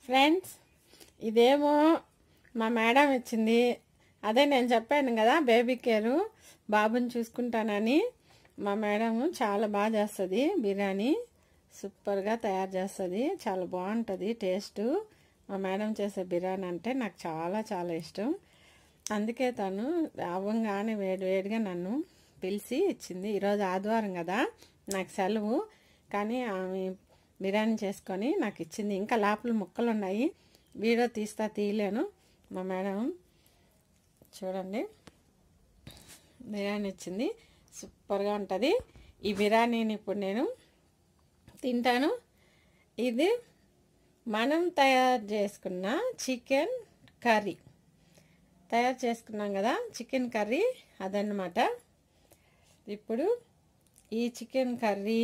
Friends ఇదేమో మా madam ఇచ్చింది అదే నేను చెప్పాను కదా బేబీ కేరు బాబుని చూసుకుంటానని మా మేడం చాలా బాగా చేస్తుంది బిర్యానీ సూపర్గా తయారు చేస్తుంది చాలా బాగుంటుంది టేస్ట్ మా మేడం చేసే బిర్యానీ అంటే నాకు చాలా చాలా ఇష్టం అందుకే తను అవ్వంగానే వేడి వేడిగా నన్ను పిలిచి ఇచ్చింది ఈరోజు ఆదివారం కదా నాకు సెలవు కానీ ఆమె బిర్యానీ చేసుకొని నాకు ఇచ్చింది ఇంకా లోపల ముక్కలు ఉన్నాయి వీడియో తీస్తా తీయలేను మా మేడం చూడండి బిర్యానీ ఇచ్చింది సూపర్గా ఉంటుంది ఈ బిర్యానీని ఇప్పుడు నేను తింటాను ఇది మనం తయారు చేసుకున్న చికెన్ కర్రీ తయారు చేసుకున్నాం కదా చికెన్ కర్రీ అదన్నమాట ఇప్పుడు ఈ చికెన్ కర్రీ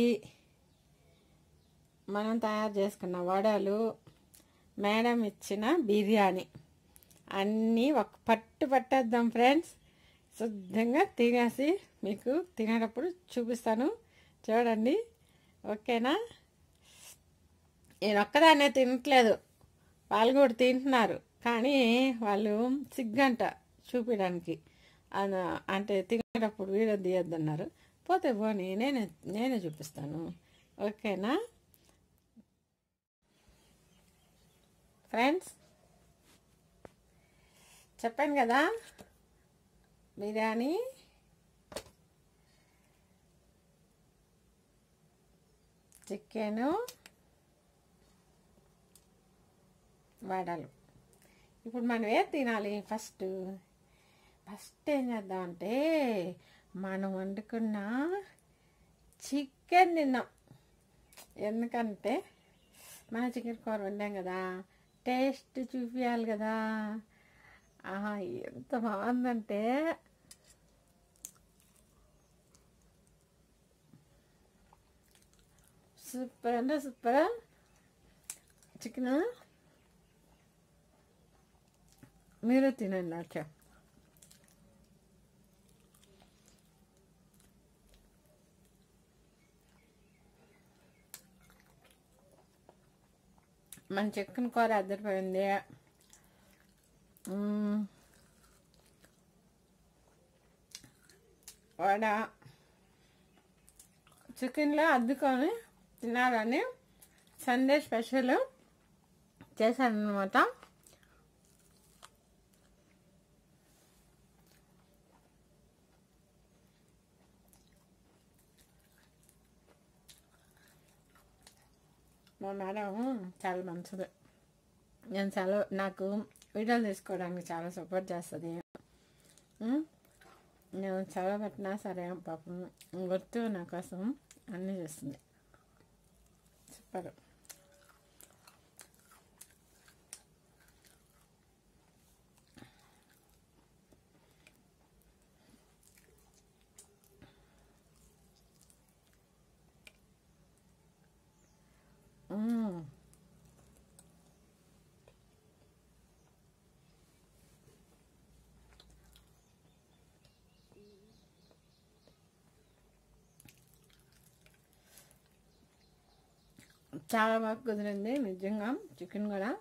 మనం తయారు చేసుకున్న వడలు మేడం ఇచ్చిన బిర్యానీ అన్నీ ఒక పట్టు పట్టేద్దాం ఫ్రెండ్స్ శుద్ధంగా తినేసి మీకు తినేటప్పుడు చూపిస్తాను చూడండి ఓకేనా నేను ఒక్కదాన్నే తినట్లేదు వాళ్ళు కూడా తింటున్నారు కానీ వాళ్ళు సిగ్గంట చూపించడానికి అన- అంటే తినేటప్పుడు వీడియో తీయొద్దన్నారు పోతే పోనీ నేనే నేనే చూపిస్తాను ఓకేనా ఫ్రెండ్స్ చెప్పాను కదా బిర్యానీ చికెను వడలు ఇప్పుడు మనం ఏం తినాలి ఫస్ట్ ఫస్ట్ ఏం చేద్దామంటే మనం వండుకున్న చికెన్ తిన్నాం ఎందుకంటే మన చికెన్ కూర వండాం కదా టేస్ట్ చూపించాలి కదా ఆహా ఎంత బాగుందంటే సూపర్ అంటే సూపర్ చికెన్ మీరు తినండి అచ్చా మన చికెన్ కూర అద్దరిపోయింది మ్మ్. వడ చికెన్లో అద్దుకొని తినాలని సండే స్పెషల్ చేశాను అనమాట మా మేడం చాలా మంచిది నేను చాలా నాకు వీడియోలు తీసుకోవడానికి చాలా సపోర్ట్ చేస్తుంది ఉమ్, నేను చదవ పెట్టినా సరే పాపం గుర్తు నా కోసం అన్నీ చేస్తుంది సూపర్ మ్మ్. చాలా బాగా కుదిరింది నిజంగా చికెన్ కూడా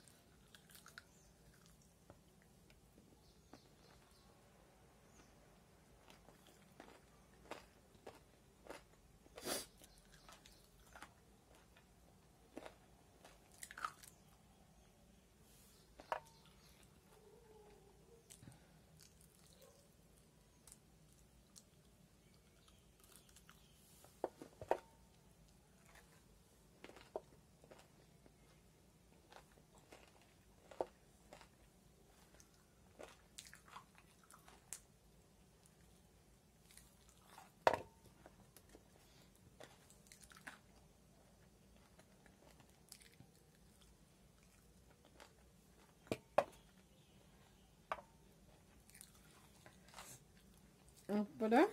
ఇప్పుడు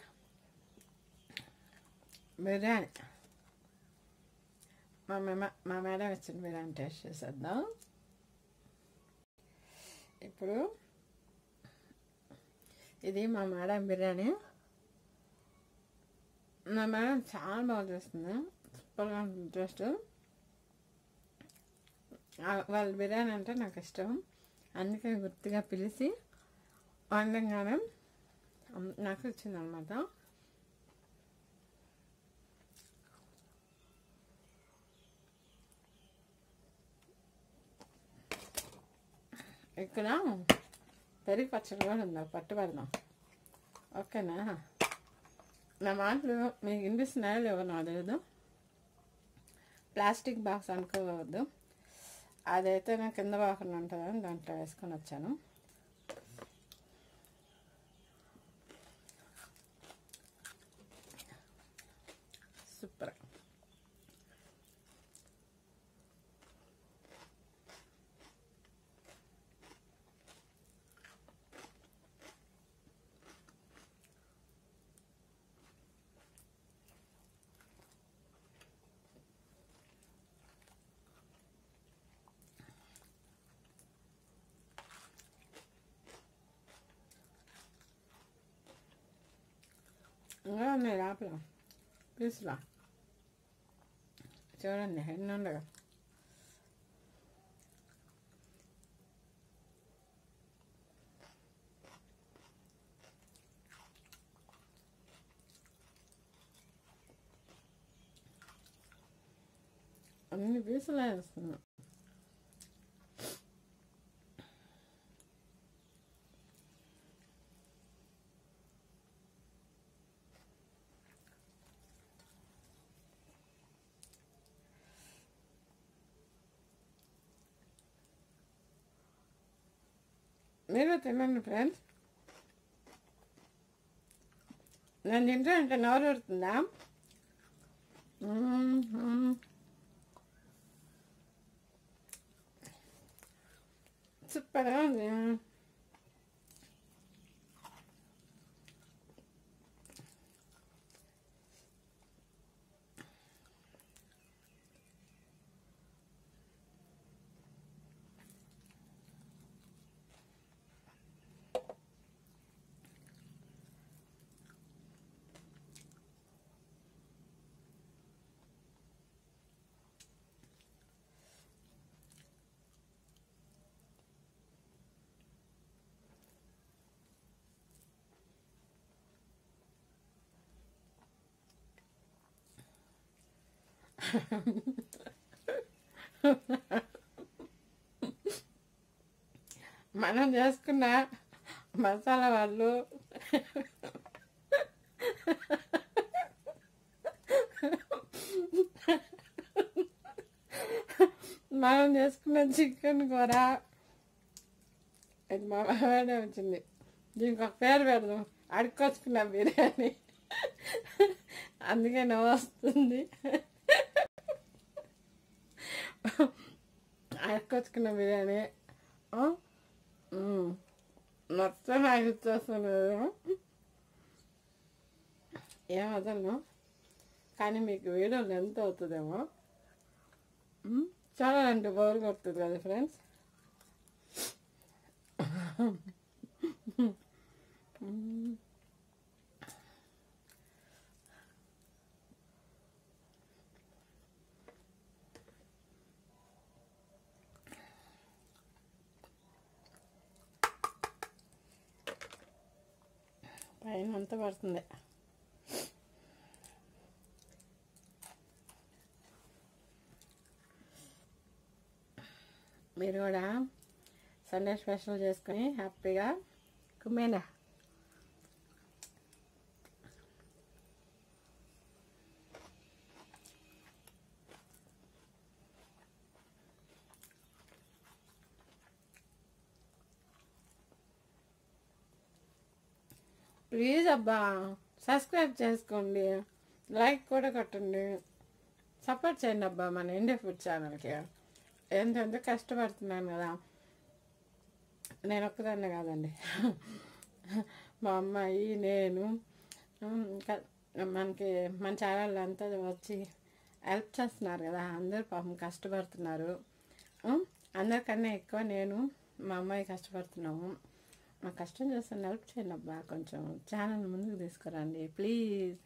బిర్యానీ మా మేమ మా మేడం ఇచ్చిన బిర్యానీ టేస్ట్ చేసేద్దాం ఇప్పుడు ఇది మా మేడం బిర్యానీ మా మేడం చాలా బాగా చేస్తుంది సూపర్గా ఉంటుంది టేస్ట్ ఆ- వాళ్ళ బిర్యానీ అంటే నాకు ఇష్టం అందుకే గుర్తుగా పిలిచి వండంగానే ఉమ్, నాకు ఇచ్చిందనమాట ఇక్కడ పెరిగి పచ్చడి కూడా ఉంది అది పట్టు పెడదాం ఓకేనా నా మాటలు మీకు వినిపిస్తున్నాయో లేవో నాకు తెలియదు ప్లాస్టిక్ బాక్స్ అనుకోవద్దు అదైతే నాకు కింద బాకుండా ఉంటుందని దాంట్లో వేసుకొని వచ్చాను సూపర్ ఇంకా ఉన్నాయి లోపల పీసులా చూడండి ఎన్ని ఉండగా అన్ని పీసులు వేస్తున్నా మీరు తినండి ఫ్రెండ్స్ నేను తింటా అంటే నోరు ఊరుతుందా మ్మ్, మ్మ్. సూపర్గా ఉంది మనం చేసుకున్న మసాలా వాళ్ళు మనం చేసుకున్న చికెన్ కూర ఇది మా మాడే వచ్చింది దీనికి ఒక పేరు పెడదాం అడుక్కొచ్చుకున్న బిర్యానీ అందుకే నవ్వు వస్తుంది అడుక్కొచ్చుకున్న బిర్యానీ ఆ? మ్మ్. మొత్తం నాకు ఇచ్చేస్తున్నారు ఏం వదలను కానీ మీకు వీడియో లెంత్ అవుతుందేమో మ్మ్. చాలా అంటే బోర్ కొడుతుంది కదా ఫ్రెండ్స్ పైన అంతా పడుతుంది మీరు కూడా సండే స్పెషల్ చేసుకొని హ్యాపీగా కుమ్మేనా ప్లీజ్ అబ్బా సబ్స్క్రైబ్ చేసుకోండి లైక్ కూడా కొట్టండి సపోర్ట్ చేయండి అబ్బా మన ఇండియా ఫుడ్ ఛానల్కి ఎంతెంత కష్టపడుతున్నాను కదా నేను ఒక్కదాన్నే కాదండి మా అమ్మాయి నేను ఉమ్, ఇంకా మనకి మన ఛానల్ అంతా వచ్చి హెల్ప్ చేస్తున్నారు కదా అందరూ పాపం కష్టపడుతున్నారు ఉమ్, అందరికన్నా ఎక్కువ నేను మా అమ్మాయి కష్టపడుతున్నాము మా కష్టం చేస్తాను హెల్ప్ చేయండి అబ్బా కొంచెం ఛానల్ ముందుకు తీసుకురండి ప్లీజ్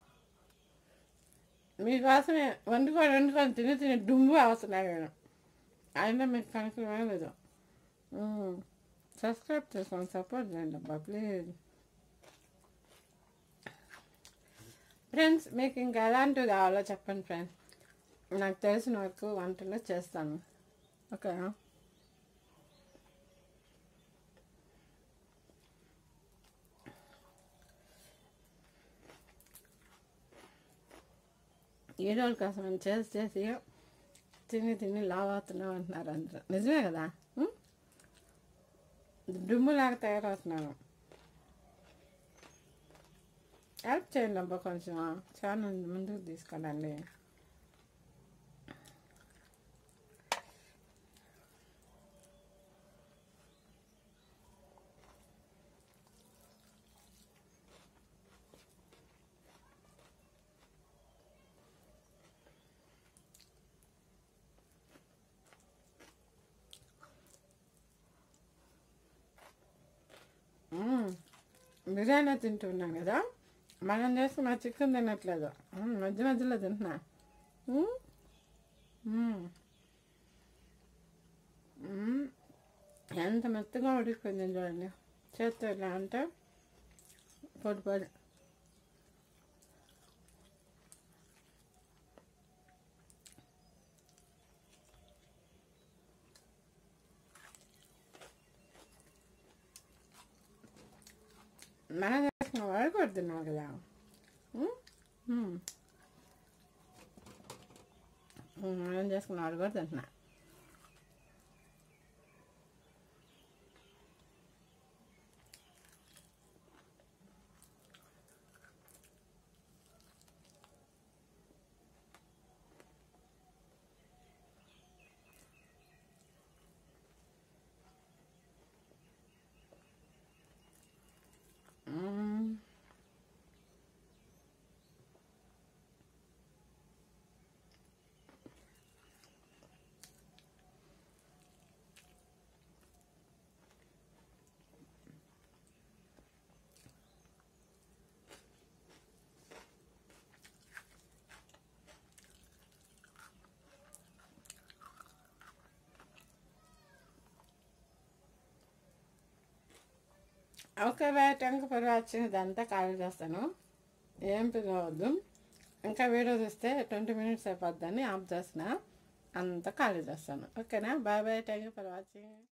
మీకోసమే వండుకొని వండుకొని తిని తిని డుమ్ము అవుతున్నాను నేను అయినా మీకు కనుక లేదు సబ్స్క్రైబ్ చేసుకోండి సపోర్ట్ చేయండి అబ్బా ప్లీజ్ ఫ్రెండ్స్ మీకు ఇంకా ఎలాంటివి కావాలో చెప్పండి ఫ్రెండ్స్ నాకు తెలిసిన వరకు వంటలు చేస్తాను ఓకేనా ఈరోజు కోసం నేను చేసి చేసి తిని తిని లావ్ అవుతున్నావు అంటున్నారు అందరూ నిజమే కదా ఉం? డుమ్ములాగా తయారవుతున్నాను హెల్ప్ చేయండి అబ్బా కొంచెం చాలా ముందుకు తీసుకెళ్ళండి మ్మ్. బిర్యానీ తింటున్నాను కదా మనం చేసుకున్న చికెన్ తినట్లేదు మ్మ్, మధ్య మధ్యలో తింటున్నా మ్మ్. మ్మ్. మ్మ్. ఎంత మెత్తగా ఉడికిపోయింది చూడండి చేత్తో ఇలా అంటే పొడి పొడి మనం చేసుకున్న వాళ్ళు కూడా తిన్నావు కదా మ్మ్? మ్మ్. మ్మ్, మనం చేసుకున్న వాళ్ళు కూడా తింటున్నా మ్మ్. Okay bye thank for watching ఇదంతా ఖాళీ చేస్తాను ఏం పిలవద్దు ఇంకా వీడియో చూస్తే ట్వంటీ మినిట్స్ అయిపోద్దని ఆఫ్ చేసిన అంతా ఖాళీ చేస్తాను ఓకేనా bye bye thank you for watching